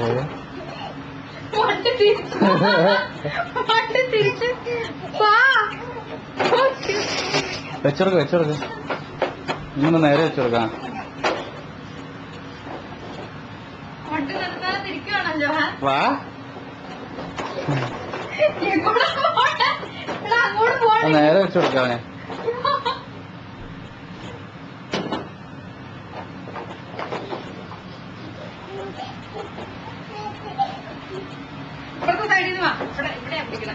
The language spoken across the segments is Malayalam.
വണ്ടി തിരിച്ചു വണ്ടി തിരിച്ച് വാ വെച്ചെടുക്ക വെച്ചെടുക്ക ഇങ്ങനെ നേരെ വെച്ചെടുക്കാം വണ്ടി നിർത്താതെ തിരിക്കുവാണല്ലോ വാ എങ്ങോട്ടാ പോണെ? എടാ, അങ്ങോട്ട് ആ, പോണേ നേരെ വെച്ചെടുക്കാവനെ ഇപ്പുറത്തെ സൈഡിൽ നിന്ന് വാ ഇവിടെ ഇവിടെ പിടിക്കണം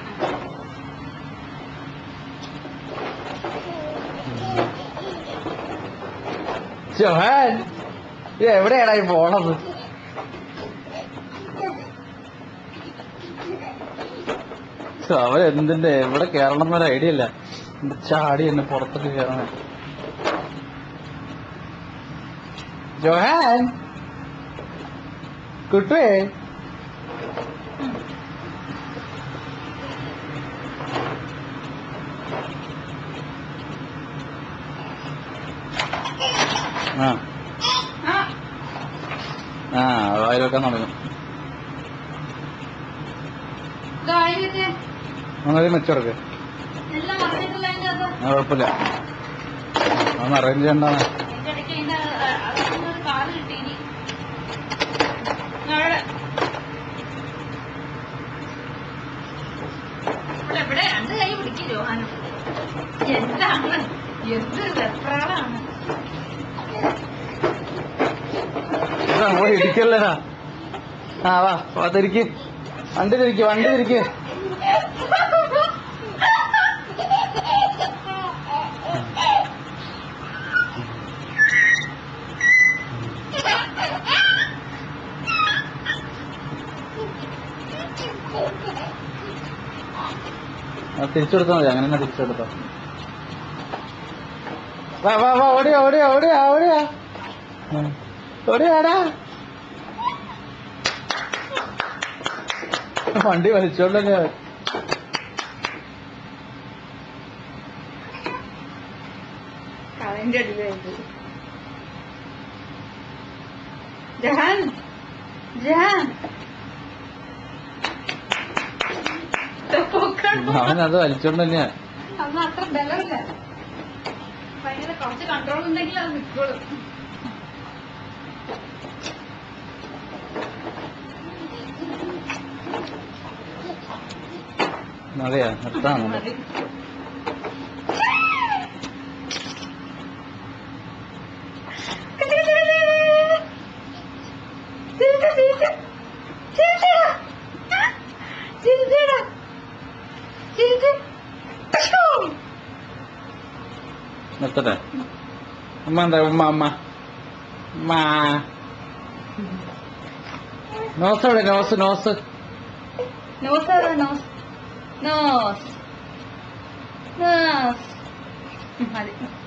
ജോഹാൻ ഇത് എവിടെയാടാ ഈ പോണത് ശ്ശോ, അവൻ എന്തിന്റെ എവിടെ കേറണം എന്നൊരു ഐഡിയ ഇല്ല എന്ത് ചാടി എന്നെ പുറത്തൊക്കെ കയറണം ജോഹാൻ കുട്ടുവേ ആ ആ ആ വായിലൊക്കെ തുടങ്ങും ഇതായിട്ട് അങ്ങനെ മെച്ചെടുക്ക് എല്ലാം മറന്നിട്ടില്ല അതിന്റെ അത് ആ കുഴപ്പമില്ല അതൊന്ന് അറേഞ്ച് ചെയ്യണ്ടാണ് അതിന്റെ ഇടയ്ക്ക് അതിന്റെ അതൊന്നും ഒരു കാറ് കിട്ടി ഇനി അവിടെ ഇവിടെ ഇവിടെ രണ്ട് കൈ പിടിക്കും രോഹാനം എന്താണ് എന്തൊരു വെപ്രാളാണ് പോയി ഇടിക്കല്ലേടാ ആ വാ വാ തിരിക്ക് വണ്ടി തിരിക്ക് വണ്ടി തിരിക്ക് ആ, തിരിച്ചെടുത്താ മതി അങ്ങനെ തന്നെ തിരിച്ചെടുത്തോ വാ വാ വാ ഓടിയാ ഓടിയാ ഓടിയാ ഓടിയാ ഉം. ഓടിയാടാ വണ്ടി വലിച്ചോണ്ടല്ലേ അവൻ. കളന്റെ അടിയിലായിട്ട് ജഹാൻ ജഹാൻ പൊക്കണം അവൻ അത് വലിച്ചോണ്ട് തന്നെയാ അന്ന് അത്ര ബലമില്ല ഭയങ്കര കുറച്ച് കൺട്രോൾ ഉണ്ടെങ്കിൽ അത് നിൽക്കുള്ളൂ അതെയാ നിർത്താന്നുണ്ട് മതി നിർത്തട്ടെ ഉമ്മ എന്താ ഉമ്മ അമ്മ ഉമ്മ നോസ് എവിടെ nose nose nose nose nose nose മതി